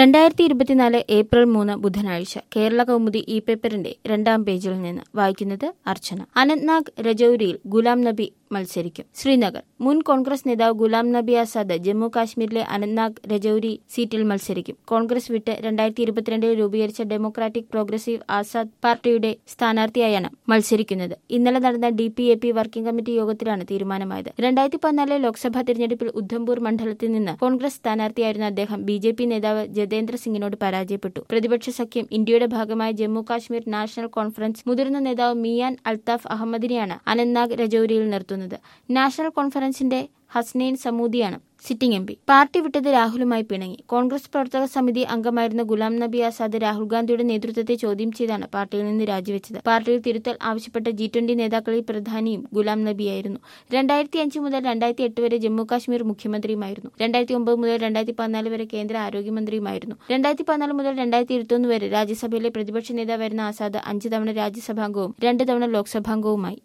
രണ്ടായിരത്തി ഇരുപത്തിനാല് ഏപ്രിൽ മൂന്ന് ബുധനാഴ്ച കേരള കൗമുദി ഇ പേപ്പറിന്റെ രണ്ടാം പേജിൽ നിന്ന് വായിക്കുന്നത് അർച്ചന അനന്ത്നാഗ് രജൌരിയിൽ ഗുലാം നബി മത്സരിക്കും ശ്രീനഗർ മുൻ കോൺഗ്രസ് നേതാവ് ഗുലാം നബി ആസാദ് ജമ്മു കാശ്മീരിലെ അനന്ത്നാഗ് രജൌരി സീറ്റിൽ മത്സരിക്കും കോൺഗ്രസ് വിട്ട് രണ്ടായിരത്തി ഇരുപത്തിരണ്ടിൽ രൂപീകരിച്ച ഡെമോക്രാറ്റിക് പ്രോഗ്രസീവ് ആസാദ് പാർട്ടിയുടെ സ്ഥാനാർത്ഥിയായാണ് മത്സരിക്കുന്നത് ഇന്നലെ നടന്ന D P A P working committee യോഗത്തിലാണ് തീരുമാനമായത് രണ്ടായിരത്തി പതിനാലിലെ ലോക്സഭാ തിരഞ്ഞെടുപ്പിൽ ഉദ്ധംപൂർ മണ്ഡലത്തിൽ നിന്ന് കോൺഗ്രസ് സ്ഥാനാർത്ഥിയായിരുന്ന അദ്ദേഹം ബി ജെ പി നേതാവ് ജതേന്ദ്ര സിംഗിനോട് പരാജയപ്പെട്ടു പ്രതിപക്ഷ സഖ്യം ഇന്ത്യയുടെ ഭാഗമായ ജമ്മു കാശ്മീർ നാഷണൽ കോൺഫറൻസ് മുതിർന്ന നേതാവ് മിയാൻ അൽത്താഫ് അഹമ്മദിനെയാണ് അനന്ത്നാഗ് രജൌരിയിൽ നിർത്തുന്നത് നാഷണൽ കോൺഫറൻസിന്റെ ഹസ്നൈൻ സമൂദിയാണ് സിറ്റിംഗ് എം പി പാർട്ടി വിട്ടത് രാഹുലുമായി പിണങ്ങി കോൺഗ്രസ് പ്രവർത്തക സമിതി അംഗമായിരുന്ന ഗുലാം നബി ആസാദ് രാഹുൽ ഗാന്ധിയുടെ നേതൃത്വത്തെ ചോദ്യം ചെയ്താണ് പാർട്ടിയിൽ നിന്ന് രാജിവെച്ചത് പാർട്ടിയിൽ തിരുത്തൽ ആവശ്യപ്പെട്ട ജി ട്വന്റി നേതാക്കളിൽ പ്രധാനിയും ഗുലാം നബിയായിരുന്നു രണ്ടായിരത്തി അഞ്ച് മുതൽ രണ്ടായിരത്തി എട്ട് വരെ ജമ്മു കാശ്മീർ മുഖ്യമന്ത്രിയുമായിരുന്നു രണ്ടായിരത്തി ഒമ്പത് മുതൽ രണ്ടായിരത്തി പതിനാല് വരെ കേന്ദ്ര ആരോഗ്യമന്ത്രിയുമായിരുന്നു രണ്ടായിരത്തി പതിനാല് മുതൽ രണ്ടായിരത്തി ഇരുപത്തൊന്ന് വരെ രാജ്യസഭയിലെ പ്രതിപക്ഷ നേതാവായിരുന്ന ആസാദ് അഞ്ച് തവണ രാജ്യസഭാംഗവും രണ്ട് തവണ ലോക്സഭാംഗവുമായി